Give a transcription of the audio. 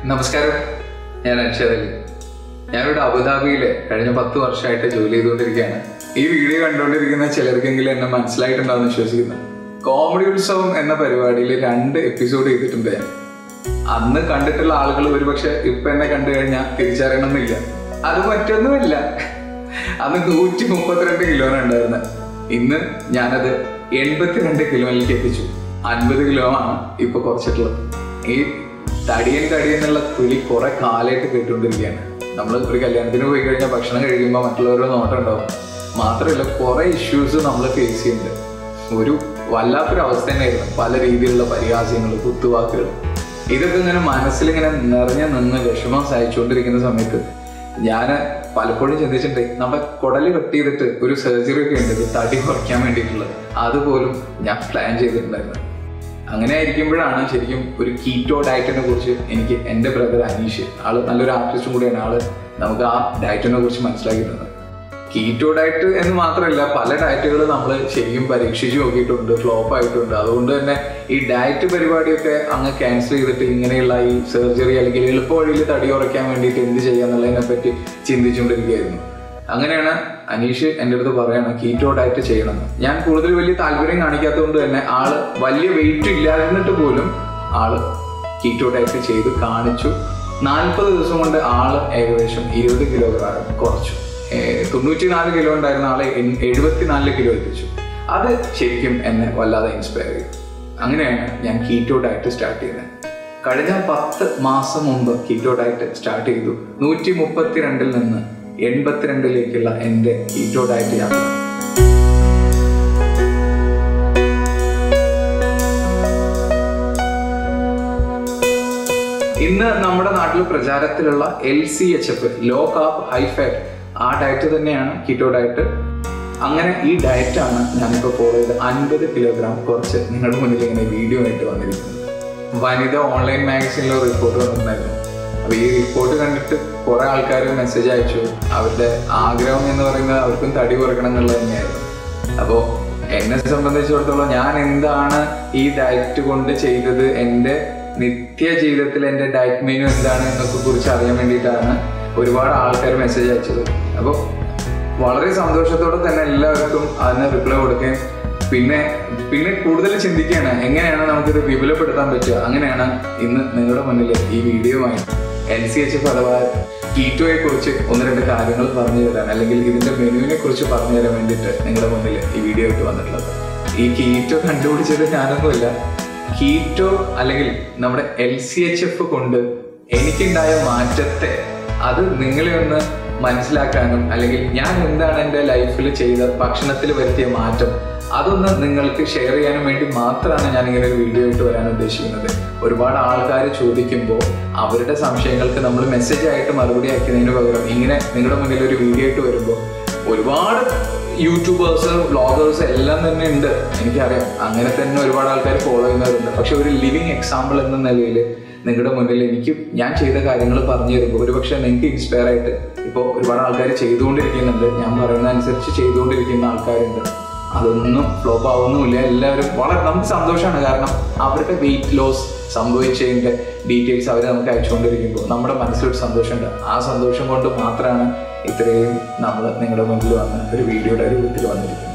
നമസ്കാരം ഞാൻ അൻഷദലി ഞാനിവിടെ അബുദാബിയിൽ കഴിഞ്ഞ പത്ത് വർഷമായിട്ട് ജോലി ചെയ്തുകൊണ്ടിരിക്കുകയാണ് ഈ വീഡിയോ കണ്ടുകൊണ്ടിരിക്കുന്ന ചിലർക്കെങ്കിലും എന്നെ മനസ്സിലായിട്ടുണ്ടാവും വിശ്വസിക്കുന്നു കോമഡി ഉത്സവം എന്ന പരിപാടിയിൽ രണ്ട് എപ്പിസോഡ് ചെയ്തിട്ടുണ്ട് ഞാൻ അന്ന് കണ്ടിട്ടുള്ള ആളുകൾ ഒരുപക്ഷെ ഇപ്പൊ എന്നെ കണ്ടു കഴിഞ്ഞാൽ തിരിച്ചറിയണമെന്നില്ല അത് മറ്റൊന്നുമില്ല അന്ന് നൂറ്റി മുപ്പത്തിരണ്ട് കിലോയാണ് ഉണ്ടായിരുന്നത് ഇന്ന് ഞാനത് എൺപത്തിരണ്ട് കിലോയിലേക്ക് എത്തിച്ചു അൻപത് കിലോ ആണ് ഇപ്പൊ കുറച്ചിട്ടുള്ളത് ഈ തടിയൻ തടിയൻ എന്നുള്ള വിളി കുറെ കാലമായിട്ട് കേട്ടുകൊണ്ടിരിക്കുകയാണ് നമ്മൾ ഒരു കല്യാണത്തിന് പോയി കഴിഞ്ഞാൽ ഭക്ഷണം കഴിക്കുമ്പോൾ മറ്റുള്ളവരുടെ നോട്ടം ഉണ്ടാവും മാത്രമല്ല കുറെ ഇഷ്യൂസ് നമ്മൾ ഫേസ് ചെയ്യുന്നുണ്ട് ഒരു വല്ലാത്തൊരു അവസ്ഥ തന്നെയായിരുന്നു പല രീതിയിലുള്ള പരിഹാസ്യങ്ങൾ കുത്തുവാക്കുകൾ ഇതൊക്കെ ഇങ്ങനെ മനസ്സിലിങ്ങനെ നിറഞ്ഞു നിന്ന് വിഷമം സഹിച്ചുകൊണ്ടിരിക്കുന്ന സമയത്ത് ഞാൻ പലപ്പോഴും ചിന്തിച്ചിട്ടുണ്ട് നമ്മുടെ കുടല് കട്ട് ചെയ്തിട്ട് ഒരു സർജറി ഒക്കെ ഉണ്ട് ഇത് തടി കുറയ്ക്കാൻ വേണ്ടിയിട്ടുള്ളത് അതുപോലും ഞാൻ പ്ലാൻ ചെയ്തിട്ടുണ്ടായിരുന്നു അങ്ങനെ ആയിരിക്കുമ്പോഴാണ് ശരിക്കും ഒരു കീറ്റോ ഡയറ്റിനെ കുറിച്ച് എനിക്ക് എൻ്റെ ബ്രദർ അനീഷ് ആള് നല്ലൊരു ആർട്ടിസ്റ്റും കൂടിയാണ് ആള് നമുക്ക് ആ ഡയറ്റിനെ കുറിച്ച് മനസ്സിലാക്കി തന്നത് കീറ്റോ ഡയറ്റ് എന്ന് മാത്രമല്ല പല ഡയറ്റുകൾ നമ്മൾ ശരിക്കും പരീക്ഷിച്ച് നോക്കിയിട്ടുണ്ട് ഫ്ലോപ്പ് ആയിട്ടുണ്ട് അതുകൊണ്ട് തന്നെ ഈ ഡയറ്റ് പരിപാടിയൊക്കെ അങ്ങ് ക്യാൻസൽ ചെയ്തിട്ട് ഇങ്ങനെയുള്ള ഈ സർജറി അല്ലെങ്കിൽ എളുപ്പ വഴിയിൽ തടി കുറയ്ക്കാൻ വേണ്ടിയിട്ട് എന്ത് ചെയ്യാന്നുള്ളതിനെ പറ്റി ചിന്തിച്ചുകൊണ്ടിരിക്കുകയായിരുന്നു അങ്ങനെയാണ് അനീഷ് എൻ്റെ അടുത്ത് പറയാണ് കീറ്റോ ഡയറ്റ് ചെയ്യണമെന്ന് ഞാൻ കൂടുതൽ വലിയ താല്പര്യം കാണിക്കാത്തതുകൊണ്ട് തന്നെ ആള് വലിയ വെയിറ്റ് ഇല്ലാതിരുന്നിട്ട് പോലും ആള് കീറ്റോ ഡയറ്റ് ചെയ്ത് കാണിച്ചു നാൽപ്പത് ദിവസം കൊണ്ട് ആള് ഏകദേശം ഇരുപത് കിലോഗ്രാം കുറച്ചു തൊണ്ണൂറ്റി നാല് കിലോ ഉണ്ടായിരുന്ന ആളെ എഴുപത്തിനാല് കിലോ എത്തിച്ചു അത് ശരിക്കും എന്നെ വല്ലാതെ ഇൻസ്പയർ ചെയ്തു അങ്ങനെയാണ് ഞാൻ കീറ്റോ ഡയറ്റ് സ്റ്റാർട്ട് ചെയ്യുന്നത് കഴിഞ്ഞ പത്ത് മാസം മുമ്പ് കീറ്റോ ഡയറ്റ് സ്റ്റാർട്ട് ചെയ്തു നൂറ്റി മുപ്പത്തിരണ്ടിൽ നിന്ന് എൺപത്തിരണ്ടിലേക്കുള്ള എൻ്റെ കീറ്റോ ഡയറ്റ് യാത്ര ഇന്ന് നമ്മുടെ നാട്ടിൽ പ്രചാരത്തിലുള്ള L C H F low carb high fat ആ ഡയറ്റ് തന്നെയാണ് കീറ്റോ ഡയറ്റ് അങ്ങനെ ഈ ഡയറ്റാണ് ഞാനിപ്പോൾ ഫോളോ ചെയ്ത് അൻപത് കിലോഗ്രാം കുറച്ച് നിങ്ങളുടെ മുന്നിൽ ഇങ്ങനെ വീഡിയോ ആയിട്ട് വന്നിരിക്കുന്നത് വനിത ഓൺലൈൻ മാഗസീനിൽ റിപ്പോർട്ട് വന്നിട്ടുണ്ടായിരുന്നു അപ്പോൾ ഈ റിപ്പോർട്ട് കണ്ടിട്ട് കുറേ ആൾക്കാർ മെസ്സേജ് അയച്ചു അവരുടെ ആഗ്രഹം എന്ന് പറയുന്നത് അവർക്കും തടി കുറയ്ക്കണം എന്നുള്ളത് തന്നെയായിരുന്നു അപ്പോൾ എന്നെ സംബന്ധിച്ചിടത്തോളം ഞാൻ എന്താണ് ഈ ഡയറ്റ് കൊണ്ട് ചെയ്തത് എൻ്റെ നിത്യ ജീവിതത്തിൽ എൻ്റെ ഡയറ്റ് മെനു എന്താണ് എന്നൊക്കെ കുറിച്ച് അറിയാൻ വേണ്ടിയിട്ടാണ് ഒരുപാട് ആൾക്കാർ മെസ്സേജ് അയച്ചത് അപ്പോൾ വളരെ സന്തോഷത്തോടെ തന്നെ എല്ലാവർക്കും അതിന് റിപ്ലൈ കൊടുക്കുകയും പിന്നെ പിന്നെ കൂടുതൽ ചിന്തിക്കുകയാണ് എങ്ങനെയാണ് നമുക്കിത് വിപുലപ്പെടുത്താൻ പറ്റുക അങ്ങനെയാണ് ഇന്ന് നിങ്ങളുടെ മുന്നിൽ ഈ വീഡിയോയുമായി എൽ സി എച്ച് എഫ് അഥവാ കീറ്റോയെ കുറിച്ച് ഒന്ന് രണ്ട് കാര്യങ്ങൾ പറഞ്ഞു തരാൻ അല്ലെങ്കിൽ ഇതിന്റെ മെനുവിനെ കുറിച്ച് പറഞ്ഞു തരാൻ വേണ്ടിയിട്ട് നിങ്ങളുടെ മുന്നിൽ ഈ വീഡിയോ ആയിട്ട് വന്നിട്ടുള്ളത് ഈ കീറ്റോ കണ്ടുപിടിച്ചത് ഞാനൊന്നുമില്ല കീറ്റോ അല്ലെങ്കിൽ നമ്മുടെ എൽ സി എച്ച് എഫ് കൊണ്ട് എനിക്കുണ്ടായ മാറ്റത്തെ അത് നിങ്ങളെ ഒന്ന് മനസ്സിലാക്കാനും അല്ലെങ്കിൽ ഞാൻ എന്താണ് എൻ്റെ ലൈഫിൽ ചെയ്ത ഭക്ഷണത്തിൽ വരുത്തിയ മാറ്റം അതൊന്ന് നിങ്ങൾക്ക് ഷെയർ ചെയ്യാനും വേണ്ടി മാത്രമാണ് ഞാൻ ഇങ്ങനെ ഒരു വീഡിയോ ആയിട്ട് വരാൻ ഉദ്ദേശിക്കുന്നത് ഒരുപാട് ആൾക്കാർ ചോദിക്കുമ്പോൾ അവരുടെ സംശയങ്ങൾക്ക് നമ്മൾ മെസ്സേജ് ആയിട്ട് മറുപടി അയക്കുന്നതിന് പകരം ഇങ്ങനെ നിങ്ങളുടെ മുന്നിൽ ഒരു വീഡിയോ ആയിട്ട് വരുമ്പോൾ ഒരുപാട് യൂട്യൂബേഴ്സ് വ്ളോഗേഴ്സ് എല്ലാം തന്നെ ഉണ്ട് എനിക്കറിയാം അങ്ങനെ തന്നെ ഒരുപാട് ആൾക്കാർ ഫോളോ ചെയ്യുന്നവരുണ്ട് പക്ഷെ ഒരു ലിവിങ് എക്സാമ്പിൾ എന്ന നിലയിൽ നിങ്ങളുടെ മുന്നിൽ എനിക്ക് ഞാൻ ചെയ്ത കാര്യങ്ങൾ പറഞ്ഞു തരുമ്പോൾ ഒരുപക്ഷെ നിങ്ങൾക്ക് ഇൻസ്പയർ ആയിട്ട് ഇപ്പോൾ ഒരുപാട് ആൾക്കാർ ചെയ്തുകൊണ്ടിരിക്കുന്നുണ്ട് ഞാൻ പറയുന്ന അനുസരിച്ച് ചെയ്തുകൊണ്ടിരിക്കുന്ന ആൾക്കാരുണ്ട് അതൊന്നും ഫ്ലോപ്പ് ആവുന്നുമില്ല എല്ലാവരും വളരെ നമുക്ക് സന്തോഷമാണ് കാരണം അവരുടെ വെയിറ്റ് ലോസ് സംഭവിച്ചതിൻ്റെ ഡീറ്റെയിൽസ് അവർ നമുക്ക് അയച്ചുകൊണ്ടിരിക്കുമ്പോൾ നമ്മുടെ മനസ്സിലൊരു സന്തോഷമുണ്ട് ആ സന്തോഷം കൊണ്ട് മാത്രമാണ് ഇത്രയും നമ്മൾ നിങ്ങളുടെ മുന്നിൽ വന്ന് ഒരു വീഡിയോയുടെ രൂപത്തിൽ വന്നിരിക്കുന്നത്